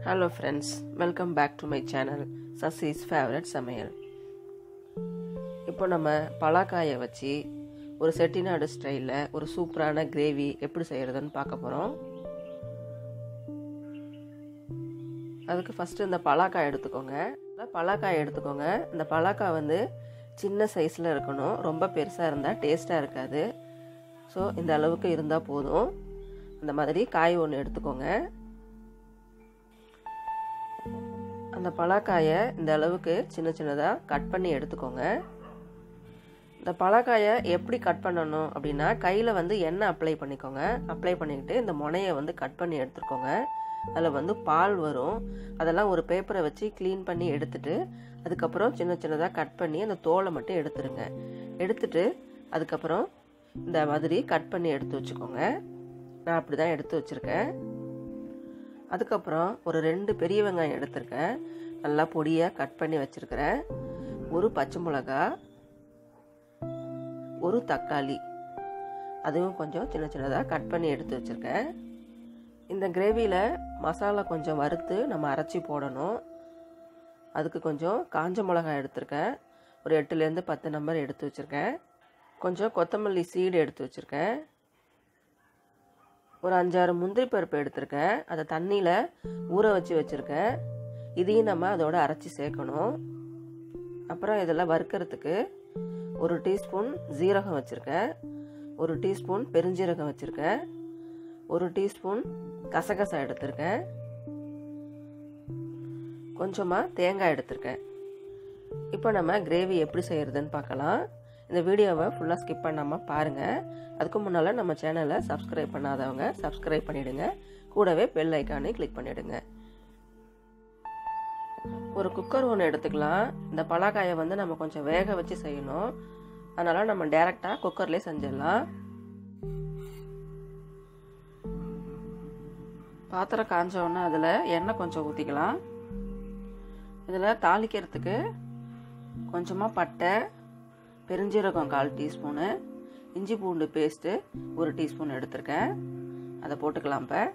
hello friends welcome back to my channel Sasi's favourite சமையல் இப்போ நம்ம பலாக்காயை வச்சு ஒரு செட்டிநாடு ஸ்டைலில் ஒரு சூப்பரான கிரேவி எப்படி செய்கிறதுன்னு பார்க்க போகிறோம் அதுக்கு ஃபஸ்ட்டு இந்த பலாக்காய் எடுத்துக்கோங்க பலாக்காய் எடுத்துக்கோங்க இந்த பலாக்காய் வந்து சின்ன சைஸில் இருக்கணும் ரொம்ப பெருசாக இருந்தால் டேஸ்ட்டாக இருக்காது ஸோ இந்த அளவுக்கு இருந்தால் போதும் அந்த மாதிரி காய் ஒன்று எடுத்துக்கோங்க அந்த பலாக்காயை இந்த அளவுக்கு சின்ன சின்னதாக கட் பண்ணி எடுத்துக்கோங்க இந்த பலாக்காயை எப்படி கட் பண்ணணும் அப்படின்னா கையில் வந்து எண்ணெய் அப்ளை பண்ணிக்கோங்க அப்ளை பண்ணிக்கிட்டு இந்த முனையை வந்து கட் பண்ணி எடுத்துக்கோங்க அதில் வந்து பால் வரும் அதெல்லாம் ஒரு பேப்பரை வச்சு க்ளீன் பண்ணி எடுத்துட்டு அதுக்கப்புறம் சின்ன சின்னதாக கட் பண்ணி அந்த தோலை மட்டும் எடுத்துருங்க எடுத்துட்டு அதுக்கப்புறம் இந்த மாதிரி கட் பண்ணி எடுத்து வச்சுக்கோங்க நான் அப்படி தான் எடுத்து வச்சுருக்கேன் அதுக்கப்புறம் ஒரு ரெண்டு பெரிய வெங்காயம் எடுத்திருக்கேன் நல்லா பொடியாக கட் பண்ணி வச்சுருக்கிறேன் ஒரு பச்சை மிளகா ஒரு தக்காளி அதுவும் கொஞ்சம் சின்ன சின்னதாக கட் பண்ணி எடுத்து வச்சுருக்கேன் இந்த கிரேவியில் மசாலா கொஞ்சம் வறுத்து நம்ம அரைச்சி போடணும் அதுக்கு கொஞ்சம் காஞ்ச மிளகாய் எடுத்திருக்கேன் ஒரு எட்டுலேருந்து பத்து நம்பர் எடுத்து வச்சுருக்கேன் கொஞ்சம் கொத்தமல்லி சீடு எடுத்து வச்சுருக்கேன் ஒரு அஞ்சாறு முந்திரி பருப்பு எடுத்திருக்கேன் அதை தண்ணியில் ஊற வச்சு வச்சுருக்கேன் இதையும் நம்ம அதோட அரைச்சி சேர்க்கணும் அப்புறம் இதெல்லாம் வறுக்கிறதுக்கு ஒரு டீஸ்பூன் ஜீரகம் வச்சுருக்கேன் ஒரு டீஸ்பூன் பெருஞ்சீரகம் வச்சுருக்கேன் ஒரு டீஸ்பூன் கசகசா எடுத்திருக்கேன் கொஞ்சமாக தேங்காய் எடுத்திருக்கேன் இப்போ நம்ம கிரேவி எப்படி செய்கிறதுன்னு பார்க்கலாம் இந்த வீடியோவை ஃபுல்லாக ஸ்கிப் பண்ணாமல் பாருங்கள் அதுக்கு முன்னால் நம்ம சேனலை சப்ஸ்கிரைப் பண்ணாதவங்க சப்ஸ்கிரைப் பண்ணிவிடுங்க கூடவே பெல் ஐக்கானே கிளிக் பண்ணிவிடுங்க ஒரு குக்கர் ஒன்று எடுத்துக்கலாம் இந்த பலாக்காயை வந்து நம்ம கொஞ்சம் வேக வச்சு செய்யணும் அதனால் நம்ம டேரெக்டாக குக்கர்லேயே செஞ்சிடலாம் பாத்திரம் காஞ்சோடனே அதில் எண்ணெய் கொஞ்சம் ஊற்றிக்கலாம் இதில் தாளிக்கிறதுக்கு கொஞ்சமாக பட்டை பெருஞ்சீரகம் கால் டீஸ்பூனு இஞ்சி பூண்டு பேஸ்ட்டு ஒரு டீஸ்பூன் எடுத்திருக்கேன் அதை போட்டுக்கலாம் இப்போ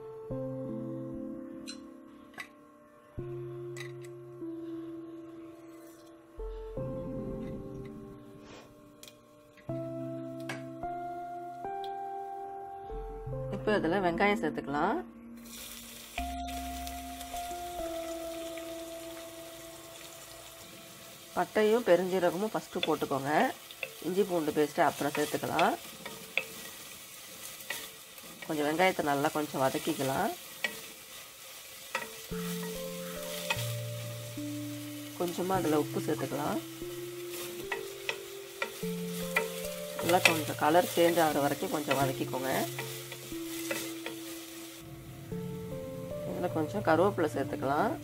இப்போ இதில் வெங்காயம் சேர்த்துக்கலாம் பட்டையும் பெருஞ்சீரகமும் ஃபஸ்ட்டு போட்டுக்கோங்க இஞ்சி பூண்டு பேஸ்ட்டு அப்புறம் சேர்த்துக்கலாம் கொஞ்சம் வெங்காயத்தை நல்லா கொஞ்சம் வதக்கிக்கலாம் கொஞ்சமாக அதில் உப்பு சேர்த்துக்கலாம் நல்லா கொஞ்சம் கலர் சேஞ்ச் ஆகிற வரைக்கும் கொஞ்சம் வதக்கிக்கோங்க இதில் கொஞ்சம் கருவேப்பிலை சேர்த்துக்கலாம்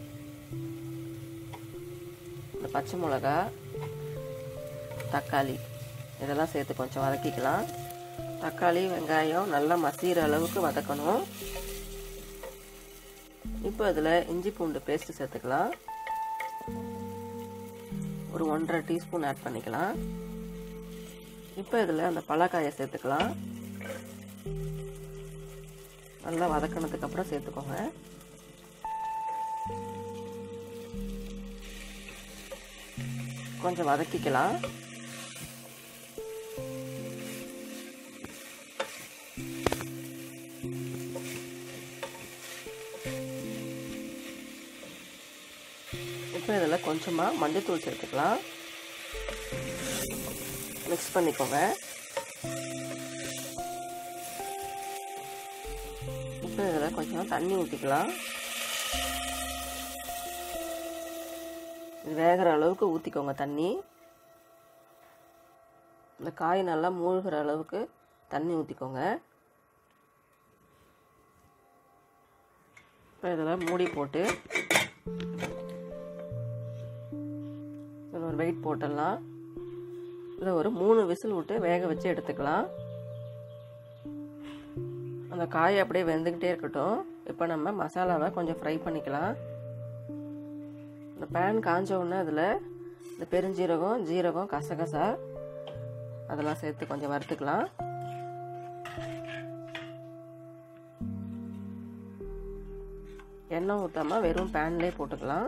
இந்த பச்சை மிளகா தக்காளி இதெல்லாம் சேர்த்து கொஞ்சம் வதக்கிக்கலாம் தக்காளி வெங்காயம் நல்லா மசிகிற அளவுக்கு வதக்கணும் இப்போ அதில் இஞ்சி பூண்டு பேஸ்ட்டு சேர்த்துக்கலாம் ஒரு ஒன்றரை டீஸ்பூன் ஆட் பண்ணிக்கலாம் இப்போ இதில் அந்த பலாக்காயை சேர்த்துக்கலாம் நல்லா வதக்கினதுக்கப்புறம் சேர்த்துக்கோங்க கொஞ்சம் வதக்கிக்கலாம் இப்போ இதில் கொஞ்சமாக மஞ்சத்தூள் சேர்த்துக்கலாம் மிக்ஸ் பண்ணிக்கோங்க இப்போ இதில் கொஞ்சம் தண்ணி ஊற்றிக்கலாம் வேகிற அளவுக்கு ஊற்றிக்கோங்க தண்ணி இந்த காய் நல்லா மூழ்கிற அளவுக்கு தண்ணி ஊற்றிக்கோங்க இப்போ இதில் மூடி போட்டு இதில் ஒரு வெயிட் போட்டுடலாம் இதில் ஒரு மூணு விசில் விட்டு வேக வச்சு எடுத்துக்கலாம் அந்த காய் அப்படியே வெந்துக்கிட்டே இருக்கட்டும் இப்போ நம்ம மசாலாவை கொஞ்சம் ஃப்ரை பண்ணிக்கலாம் இந்த பேன் காஞ்ச உடனே அதில் இந்த பெருஞ்சீரகம் ஜீரகம் கசகசா அதெல்லாம் சேர்த்து கொஞ்சம் வறுத்துக்கலாம் எண்ணெய் ஊற்றாமல் வெறும் பேன்லேயே போட்டுக்கலாம்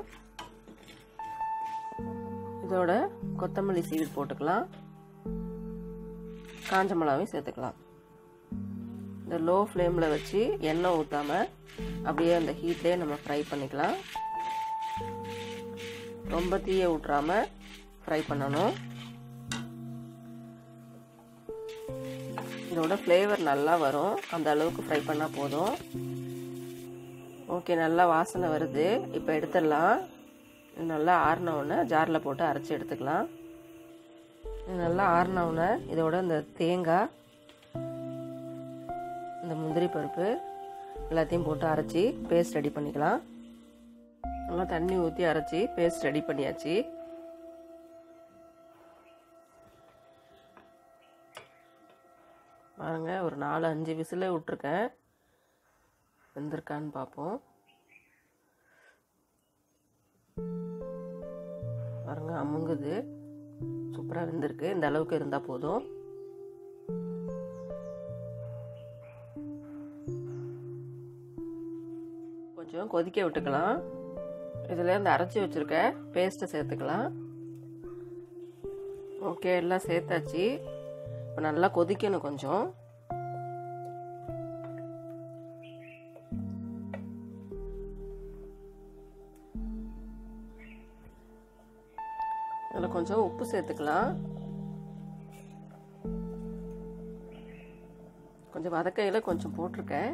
இதோட கொத்தமல்லி சீவி போட்டுக்கலாம் காஞ்ச மிளகாவையும் சேர்த்துக்கலாம் இந்த லோ ஃப்ளேமில் வச்சு எண்ணெய் ஊற்றாமல் அப்படியே அந்த ஹீட்லேயே நம்ம ஃப்ரை பண்ணிக்கலாம் ரொம்ப தீய விட்றாம ஃப்ரை பண்ணணும் இதோட ஃப்ளேவர் நல்லா வரும் அந்த அளவுக்கு ஃப்ரை பண்ணால் போதும் ஓகே நல்லா வாசனை வருது இப்போ எடுத்துடலாம் நல்லா ஆறின உடனே ஜாரில் போட்டு அரைச்சி எடுத்துக்கலாம் நல்லா ஆறின உடனே இதோட இந்த தேங்காய் இந்த முந்திரி பருப்பு எல்லாத்தையும் போட்டு அரைச்சி பேஸ்ட் ரெடி பண்ணிக்கலாம் நல்லா தண்ணி ஊற்றி அரைச்சி பேஸ்ட் ரெடி பண்ணியாச்சு பாருங்க ஒரு நாலு அஞ்சு விசில் விட்ருக்கேன் வெந்திருக்கான்னு பார்ப்போம் பாருங்க அமுங்குது சூப்பராக வெந்திருக்கு இந்த அளவுக்கு இருந்தால் போதும் கொஞ்சம் கொதிக்க விட்டுக்கலாம் இதில் இந்த அரைச்சி வச்சுருக்க பேஸ்ட்டை சேர்த்துக்கலாம் ஓகே எல்லாம் சேர்த்தாச்சு இப்போ நல்லா கொதிக்கணும் கொஞ்சம் அதில் கொஞ்சம் உப்பு சேர்த்துக்கலாம் கொஞ்சம் வதக்கையில் கொஞ்சம் போட்டிருக்கேன்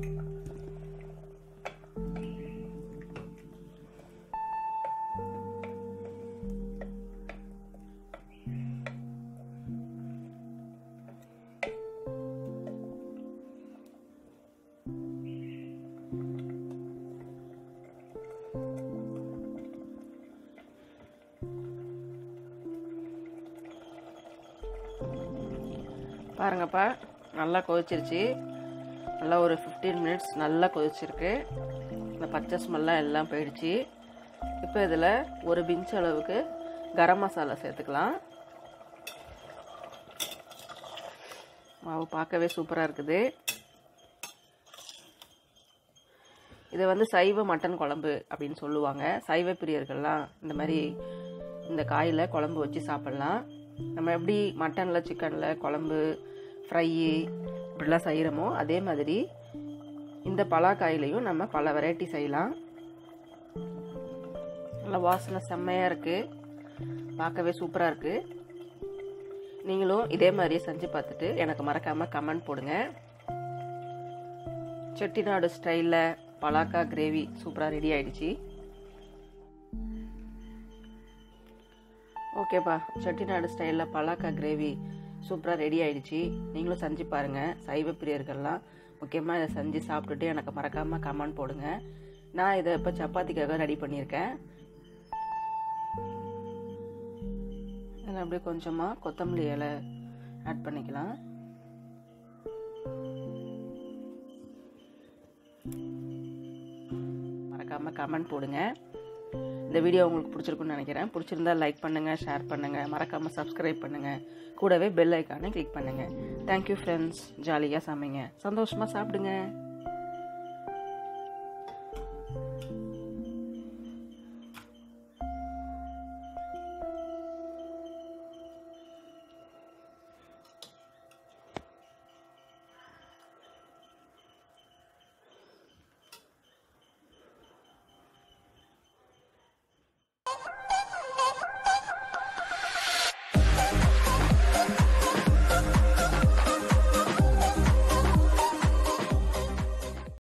பாருங்கப்பா நல்லா கொதிச்சிருச்சு நல்லா ஒரு ஃபிஃப்டீன் மினிட்ஸ் நல்லா கொதிச்சிருக்கு இந்த பச்சை ஸ்மெல்லாம் எல்லாம் போயிடுச்சு இப்போ இதில் ஒரு பிஞ்ச் அளவுக்கு கரம் மசாலா சேர்த்துக்கலாம் மாவு பார்க்கவே சூப்பராக இருக்குது இதை வந்து சைவ மட்டன் குழம்பு அப்படின்னு சொல்லுவாங்க சைவ பிரியர்கள்லாம் இந்த மாதிரி இந்த காயில் குழம்பு வச்சு சாப்பிட்லாம் நம்ம எப்படி மட்டனில் சிக்கனில் குழம்பு ஃப்ரை இப்படிலாம் செய்கிறோமோ அதே மாதிரி இந்த பலாக்காயிலையும் நம்ம பல வெரைட்டி செய்யலாம் நல்லா வாசனை செம்மையாக இருக்குது பார்க்கவே சூப்பராக இருக்குது நீங்களும் இதே மாதிரியே செஞ்சு பார்த்துட்டு எனக்கு மறக்காமல் கமெண்ட் போடுங்க செட்டிநாடு ஸ்டைலில் பலாக்கா கிரேவி சூப்பராக ரெடி ஆயிடுச்சு ஓகேப்பா செட்டிநாடு ஸ்டைலில் பலாக்கா கிரேவி சூப்பராக ரெடி ஆயிடுச்சு நீங்களும் செஞ்சு பாருங்கள் சைவ பிரியர்கள்லாம் முக்கியமாக இதை செஞ்சு சாப்பிட்டுட்டு எனக்கு மறக்காமல் கமெண்ட் போடுங்க நான் இதை இப்போ சப்பாத்திக்காக ரெடி பண்ணியிருக்கேன் இதில் அப்படியே கொஞ்சமாக கொத்தமல்லி இலை ஆட் பண்ணிக்கலாம் மறக்காமல் கமெண்ட் போடுங்க இந்த வீடியோ உங்களுக்கு பிடிச்சிருக்குன்னு நினைக்கிறேன் பிடிச்சிருந்தா லைக் பண்ணுங்கள் ஷேர் பண்ணுங்கள் மறக்காமல் சப்ஸ்கிரைப் பண்ணுங்கள் கூடவே பெல் ஐக்கானை கிளிக் பண்ணுங்கள் தேங்க்யூ ஃப்ரெண்ட்ஸ் ஜாலியாக சமைங்க சந்தோஷமாக சாப்பிடுங்க